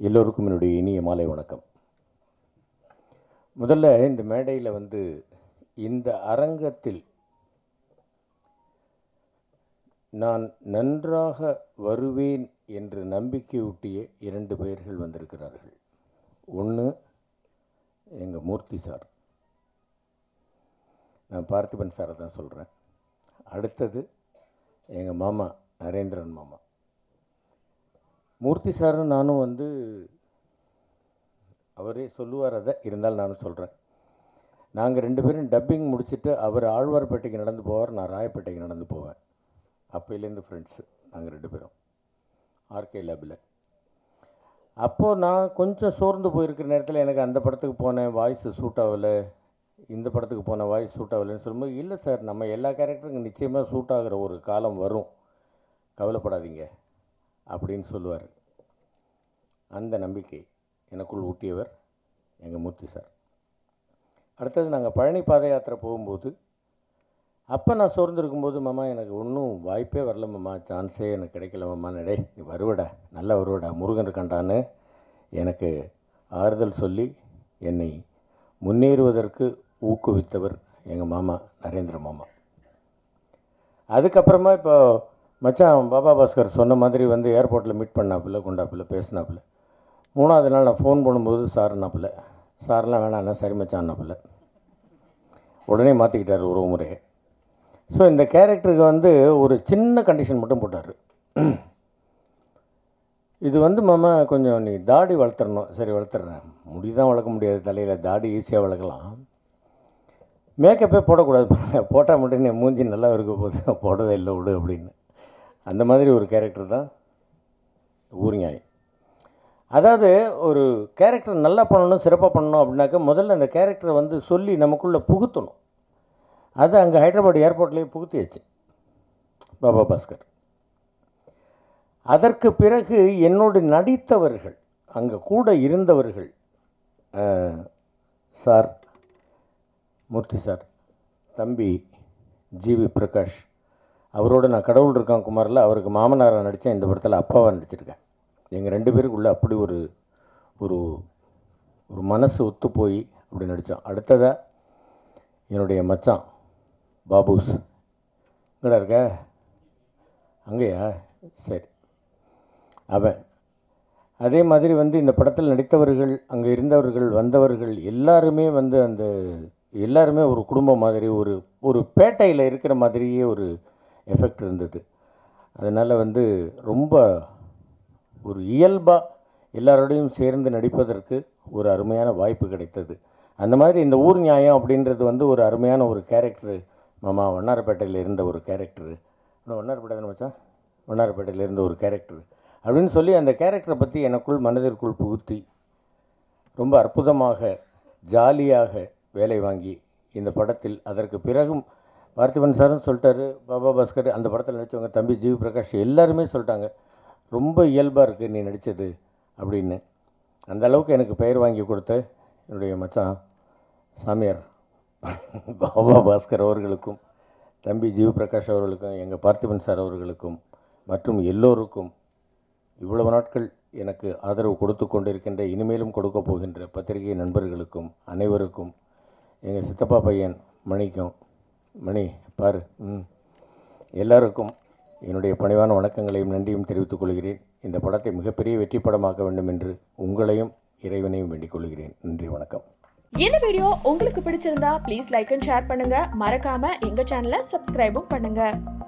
எல்லோருக்கும் என்னுடைய இனிய மாலை வணக்கம் முதல்ல இந்த மேடையில் வந்து இந்த அரங்கத்தில் நான் நன்றாக வருவேன் என்று நம்பிக்கையூட்டிய இரண்டு பேர்கள் வந்திருக்கிறார்கள் ஒன்று எங்கள் மூர்த்தி சார் நான் பார்த்திபன் சாரை தான் சொல்கிறேன் அடுத்தது எங்கள் மாமா நரேந்திரன் மாமா மூர்த்தி சாரும் நானும் வந்து அவரே சொல்லுவார் அதை இருந்தாலும் நானும் சொல்கிறேன் நாங்கள் ரெண்டு பேரும் டப்பிங் முடிச்சுட்டு அவர் ஆழ்வார்பேட்டைக்கு நடந்து போவார் நான் ராயப்பேட்டைக்கு நடந்து போவேன் அப்போலேருந்து ஃப்ரெண்ட்ஸு நாங்கள் ரெண்டு பேரும் ஆர்கே லேபில் அப்போது நான் கொஞ்சம் சோர்ந்து போயிருக்கிற நேரத்தில் எனக்கு அந்த படத்துக்கு போனேன் வாய்ஸ் சூட் ஆகலை இந்த படத்துக்கு போன வாய்ஸ் சூட் ஆகலைன்னு சொல்லும்போது இல்லை சார் நம்ம எல்லா கேரக்டருக்கும் நிச்சயமாக சூட் ஆகிற ஒரு காலம் வரும் கவலைப்படாதீங்க அப்படின்னு சொல்லுவார் அந்த நம்பிக்கை எனக்குள் ஊட்டியவர் எங்கள் மூர்த்தி சார் அடுத்தது நாங்கள் பழனி பாத யாத்திரை போகும்போது அப்போ நான் சோர்ந்து இருக்கும்போது மாமா எனக்கு ஒன்றும் வாய்ப்பே வரல மாமா சான்ஸே எனக்கு கிடைக்கல மாமா நடே நீ வருவடா நல்லா வருவடா முருகன் இருக்காண்டான்னு எனக்கு ஆறுதல் சொல்லி என்னை முன்னேறுவதற்கு ஊக்குவித்தவர் எங்கள் மாமா நரேந்திர மாமா அதுக்கப்புறமா இப்போ மச்சான் பாபா பாஸ்கர் சொன்ன மாதிரி வந்து ஏர்போர்ட்டில் மீட் பண்ணாப்புல கொண்டாப்புல பேசினாப்புல மூணாவது நாள் நான் ஃபோன் பண்ணும்போது சார்னாப்புல சார்லாம் வேணாண்ணா சரி மச்சான்னாப்புல உடனே மாற்றிக்கிட்டார் ஒரு முறை ஸோ இந்த கேரக்டருக்கு வந்து ஒரு சின்ன கண்டிஷன் மட்டும் போட்டார் இது வந்து மாமா கொஞ்சம் நீ தாடி வளர்த்துறணும் சரி வளர்த்துறேன் முடி தான் வளர்க்க முடியாது தலையில் தாடி ஈஸியாக வளர்க்கலாம் மேக்கப்பே போடக்கூடாது போட்டால் மட்டும் நீ மூஞ்சி நல்லா இருக்க போது போடவே இல்லை விடு அப்படின்னு அந்த மாதிரி ஒரு கேரக்டர் தான் ஊர்ஞாய் அதாவது ஒரு கேரக்டர் நல்லா பண்ணணும் சிறப்பாக பண்ணணும் அப்படின்னாக்கா முதல்ல அந்த கேரக்டரை வந்து சொல்லி நமக்குள்ளே புகுத்தணும் அது அங்கே ஹைதராபாத் ஏர்போர்ட்லேயே புகுத்தியாச்சு பாபா பாஸ்கர் அதற்கு பிறகு என்னோடு நடித்தவர்கள் அங்கே கூட இருந்தவர்கள் அஹ், சார் மூர்த்தி சார் தம்பி ஜிவி பிரகாஷ் அவரோட நான் கடவுள் இருக்கான் குமாரில் அவருக்கு மாமனாராக நடித்தேன் இந்த படத்தில் அப்பாவாக நடிச்சிருக்கேன் எங்கள் ரெண்டு பேருக்குள்ள அப்படி ஒரு ஒரு ஒரு மனசு ஒத்து போய் அப்படி நடித்தோம் அடுத்ததாக என்னுடைய மச்சான் பாபூஸ் எங்கடா இருக்க அங்கேயா சரி அவன் அதே மாதிரி வந்து இந்த படத்தில் நடித்தவர்கள் அங்கே இருந்தவர்கள் வந்தவர்கள் எல்லாருமே வந்து அந்த எல்லாருமே ஒரு குடும்பம் மாதிரி ஒரு ஒரு பேட்டையில் இருக்கிற மாதிரியே ஒரு எஃபெக்ட் இருந்தது அதனால் வந்து ரொம்ப ஒரு இயல்பாக எல்லாரோடையும் சேர்ந்து நடிப்பதற்கு ஒரு அருமையான வாய்ப்பு கிடைத்தது அந்த மாதிரி இந்த ஊர் நியாயம் அப்படின்றது வந்து ஒரு அருமையான ஒரு கேரக்டரு மாமா வண்ணாரப்பேட்டையில் இருந்த ஒரு கேரக்டரு வண்ணாரப்பேட்டை தானே மச்சான் வண்ணாரப்பேட்டையில் இருந்த ஒரு கேரக்டர் அப்படின்னு சொல்லி அந்த கேரக்டரை பற்றி எனக்குள் மனதிற்குள் புகுத்தி ரொம்ப அற்புதமாக ஜாலியாக வேலை வாங்கி இந்த படத்தில் அதற்கு பிறகும் பார்த்திபன் சாரும் சொல்லிட்டாரு பாபா பாஸ்கர் அந்த படத்தில் நடித்தவங்க தம்பி ஜிவி பிரகாஷ் எல்லாருமே சொல்லிட்டாங்க ரொம்ப இயல்பாக இருக்குது நீ நடித்தது அப்படின்னு அந்த அளவுக்கு எனக்கு பெயர் வாங்கி கொடுத்த என்னுடைய மச்சான் சாமியார் பாபா பாஸ்கர் அவர்களுக்கும் தம்பி ஜிவி பிரகாஷ் அவர்களுக்கும் எங்கள் பார்த்திபன் சார் அவர்களுக்கும் மற்றும் எல்லோருக்கும் இவ்வளவு நாட்கள் எனக்கு ஆதரவு கொடுத்து கொண்டிருக்கின்ற இனிமேலும் கொடுக்க போகின்ற பத்திரிகை நண்பர்களுக்கும் அனைவருக்கும் எங்கள் சித்தப்பா பையன் மணிக்கும் மணி பாரு ம் எல்லாருக்கும் என்னுடைய பணிவான வணக்கங்களையும் நன்றியும் தெரிவித்துக் கொள்கிறேன் இந்த படத்தை மிகப்பெரிய வெற்றி படமாக்க வேண்டும் என்று உங்களையும் இறைவனையும் வேண்டிக் கொள்கிறேன் நன்றி வணக்கம் இந்த வீடியோ உங்களுக்கு பிடிச்சிருந்தா ப்ளீஸ் லைக் அண்ட் ஷேர் பண்ணுங்க மறக்காம எங்க சேனலை சப்ஸ்கிரைபும் பண்ணுங்க